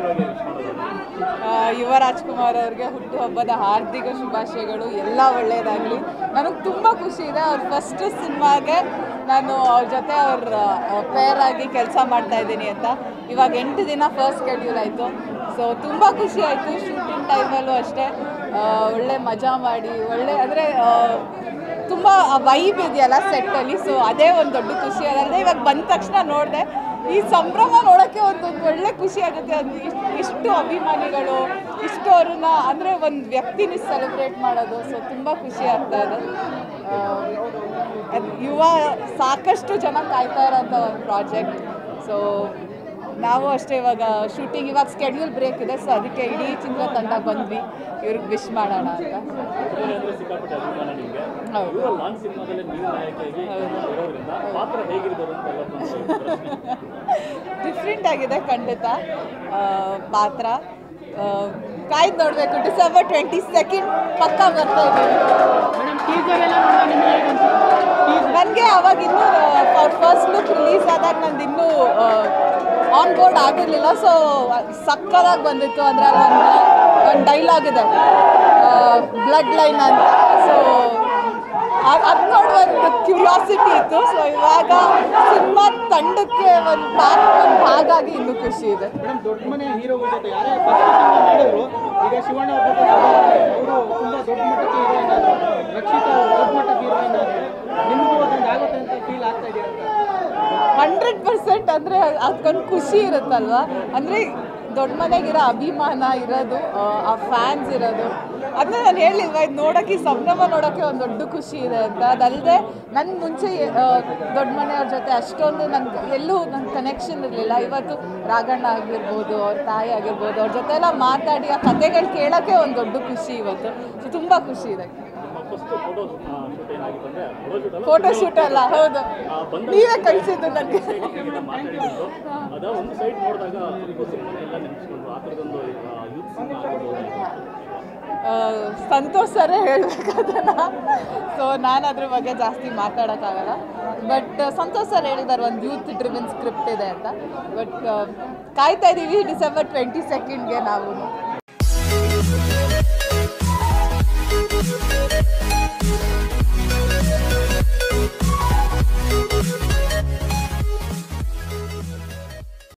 ಹೀರೋಗೆ wish ಮಾಡೋದು ಆ, ಯುವ ರಾಜ್ಕುಮಾರ್ ಅವ್ರಿಗೆ ಹುಟ್ಟುಹಬ್ಬದ ಹಾರ್ದಿಕ ಶುಭಾಶಯಗಳು ಎಲ್ಲ ಒಳ್ಳೆಯದಾಗಲಿ ನನಗೆ ತುಂಬ ಖುಷಿ ಇದೆ ಅವ್ರ ಫಸ್ಟ್ ಸಿನಿಮಾಗೆ ನಾನು ಅವ್ರ ಜೊತೆ ಅವ್ರ ಪೇರ್ ಆಗಿ ಕೆಲಸ ಮಾಡ್ತಾ ಇದ್ದೀನಿ ಅಂತ ಇವಾಗ ಎಂಟು ದಿನ ಫಸ್ಟ್ ಶೆಡ್ಯೂಲ್ ಆಯಿತು ಸೊ ತುಂಬ ಖುಷಿ ಆಯಿತು ಶೂಟಿಂಗ್ ಟೈಮಲ್ಲೂ ಅಷ್ಟೇ ಆ, ಒಳ್ಳೆ ಮಜಾ ಮಾಡಿ ಒಳ್ಳೆ ಅಂದರೆ ತುಂಬ ವೈಬ್ ಇದೆಯಲ್ಲ ಸೆಟ್ಟಲ್ಲಿ ಸೊ ಅದೇ ಒಂದು ದೊಡ್ಡ ಖುಷಿ ಅದಲ್ಲದೆ ಇವಾಗ ಬಂದ ತಕ್ಷಣ ನೋಡಿದೆ ಈ ಸಂಭ್ರಮ ನೋಡೋಕ್ಕೆ ಒಂದು ಒಳ್ಳೆ ಖುಷಿ ಆಗುತ್ತೆ ಅದು ಇಷ್ಟು ಇಷ್ಟು ಅಭಿಮಾನಿಗಳು ಇಷ್ಟು ಅವ್ರನ್ನ ಅಂದರೆ ಒಂದು ವ್ಯಕ್ತಿನ ಸೆಲೆಬ್ರೇಟ್ ಮಾಡೋದು ಸೊ ತುಂಬ ಖುಷಿ ಆಗ್ತಾ ಇದೆ ಆ, ಅದ್ ಯುವ ಸಾಕಷ್ಟು ಜನ ಕಾಯ್ತಾ ಇರೋಂಥ ಒಂದು ಪ್ರಾಜೆಕ್ಟ್ ಸೊ ನಾವು ಅಷ್ಟೇ ಇವಾಗ ಶೂಟಿಂಗ್ ಇವಾಗ ಸ್ಕೆಡ್ಯೂಲ್ ಬ್ರೇಕ್ ಇದೆ ಸೊ ಅದಕ್ಕೆ ಇಡೀ ಚಿತ್ರತಂಡ ಬಂದ್ವಿ ಇವ್ರಿಗೆ ವಿಶ್ ಮಾಡೋಣ ಅಂತ ಹುಡುಗರೆ ಅಂದ್ರೆ ಸಿಕ್ಕಾಪಟ್ಟೆ ಅಭಿಮಾನ ನಿಮಗೆ ಹೌದು. ಇವರ ಲಾಂಚ್ ಸಿನಿಮಾದಲ್ಲಿ ನೀವು ನಾಯಕಿಯಾಗಿ ಇರೋದ್ರಿಂದ ಪಾತ್ರ ಹೇಗಿರ್ಬೋದು ಅಂತ ಎಲ್ಲರಿಗೂ ಒಂದು ಪ್ರಶ್ನೆ ಡಿಫ್ರೆಂಟ್ ಆಗಿದೆ ಖಂಡಿತ ಆ, ಪಾತ್ರ ಕಾಯ್ದು ನೋಡಬೇಕು ಡಿಸೆಂಬರ್ ಟ್ವೆಂಟಿ ಸೆಕೆಂಡ್ ಪಕ್ಕ ಬರ್ತಾ ಇದ್ದೀವಿ ನನಗೆ ಅವಾಗ ಇನ್ನೂ ಫಸ್ಟ್ ಲುಕ್ ರಿಲೀಸ್ ಆದಾಗ ನಂದು ಇನ್ನೂ ಆನ್ ಬೋರ್ಡ್ ಆಗಿರಲಿಲ್ಲ ಸೊ ಸಕ್ಕದಾಗಿ ಬಂದಿತ್ತು ಅಂದರೆ ಅಲ್ಲಿ ಒಂದು ಒಂದು ಡೈಲಾಗ್ ಇದೆ ಬ್ಲಡ್ ಲೈನ್ ಅಂತ ಸೊ ಅದು ನೋಡುವ ಒಂದು ಕ್ಯೂರಿಯಾಸಿಟಿ ಇತ್ತು ಸೊ ಇವಾಗ ಸಿನಿಮಾ ತಂಡಕ್ಕೆ ಒಂದು ಪಾರ್ಟ್ ಒಂದು ಭಾಗ ಆಗಿ ಇನ್ನೂ ಖುಷಿ ಇದೆ ಮೇಡಮ್ ದೊಡ್ಡ ಮನೆ ಹೀರೋಗಳ ಜೊತೆ ಯಾರೇ ಫಸ್ಟ್ ಸಿನಿಮಾ ಮಾಡಿದ್ರು ಈಗ ಶಿವಣ್ಣ ಅವ್ರ ಜೊತೆ ಅವರು ತುಂಬಾ ದೊಡ್ಡ ಮಟ್ಟಕ್ಕೆ ಹೀರೋಯಿನ್ ಆದ್ರು ರಕ್ಷಿತಾ ಅವ್ರು ದೊಡ್ಡ ಮಟ್ಟಕ್ಕೆ ಹೀರೋಯಿನ್ ಆದ್ರು ನಿಮಗೂ ಅದೊಂದು ಆಗುತ್ತೆ ಅಂತ ಫೀಲ್ ಆಗ್ತಾ ಇದೆಯಾ ಅಂತ ಹಂಡ್ರೆಡ್ ಪರ್ಸೆಂಟ್ ಅಂದರೆ ಅದಕ್ಕೊಂದು ಖುಷಿ ಇರುತ್ತಲ್ವ ಅಂದರೆ ದೊಡ್ಡ ಮನೆಗಿರೋ ಅಭಿಮಾನ ಇರೋದು ಆ, ಆ ಫ್ಯಾನ್ಸ್ ಇರೋದು ಅದನ್ನ ನಾನು ಹೇಳಿಲ್ವ ಇದು ನೋಡೋಕ್ಕೆ ಈ ಸಂಭ್ರಮ ನೋಡೋಕ್ಕೆ ಒಂದು ದೊಡ್ಡ ಖುಷಿ ಇದೆ ಅಂತ ಅದಲ್ಲದೆ ನನ್ನ ಮುಂಚೆ ಆ, ದೊಡ್ಡ ಮನೆಯವ್ರ ಜೊತೆ ಅಷ್ಟೊಂದು ನನ್ನ ಎಲ್ಲೂ ನನ್ನ ಕನೆಕ್ಷನ್ ಇರಲಿಲ್ಲ ಇವತ್ತು ರಾಘಣ್ಣ ಆಗಿರ್ಬೋದು ಅವ್ರ ತಾಯಿ ಆಗಿರ್ಬೋದು ಅವ್ರ ಜೊತೆ ಎಲ್ಲ ಮಾತಾಡಿ ಆ ಕತೆಗಳು ಕೇಳೋಕ್ಕೆ ಒಂದು ದೊಡ್ಡ ಖುಷಿ ಇವತ್ತು ಸೊ ತುಂಬ ಖುಷಿ ಇದೆ ನಮ್ಮ ಫಸ್ಟ್ ಫೋಟೋ ಶೂಟ್ ಏನಾಗಿತ್ತು ಅಂದ್ರೆ ಫೋಟೋ ಶೂಟ್ ಅಲ್ಲ ಫೋಟೋ ಶೂಟ್ ಅಲ್ಲ ಹೌದು ಆ, ಬಂದ ನೀವೇ ಕಳಿಸಿದ್ದು ನನಗೆ ಸೈಡ್ ಮಾತಾಡಿದ್ದು ಅದ ಒಂದು ಸೈಡ್ ನೋಡಿದಾಗ ತುಮಕೂರು ಸಿನಿಮಾನ ಎಲ್ಲ ನೆನೆಸ್ಕೊಂಡ್ರು ಆ ಥರದೊಂದು ಯೂತ್ ಸಿನಿಮಾ ಆಗಿರ್ಬೋದು ಆ, ಸಂತೋಷ್ ಸರೇ ಹೇಳ್ಬೇಕು ಅದನ್ನ ಸೊ ನಾನು ಅದ್ರ ಬಗ್ಗೆ ಜಾಸ್ತಿ ಮಾತಾಡೋಕ್ಕಾಗಲ್ಲ ಬಟ್ ಸಂತೋಷ್ ಸರ್ ಹೇಳಿದ್ದಾರೆ ಒಂದು ಯೂತ್ ಡ್ರಿವನ್ ಸ್ಕ್ರಿಪ್ಟ್ ಇದೆ ಅಂತ ಬಟ್ ಕಾಯ್ತಾ ಇದ್ದೀವಿ ಡಿಸೆಂಬರ್ ಟ್ವೆಂಟಿ ಸೆಕೆಂಡ್ಗೆ ನಾವು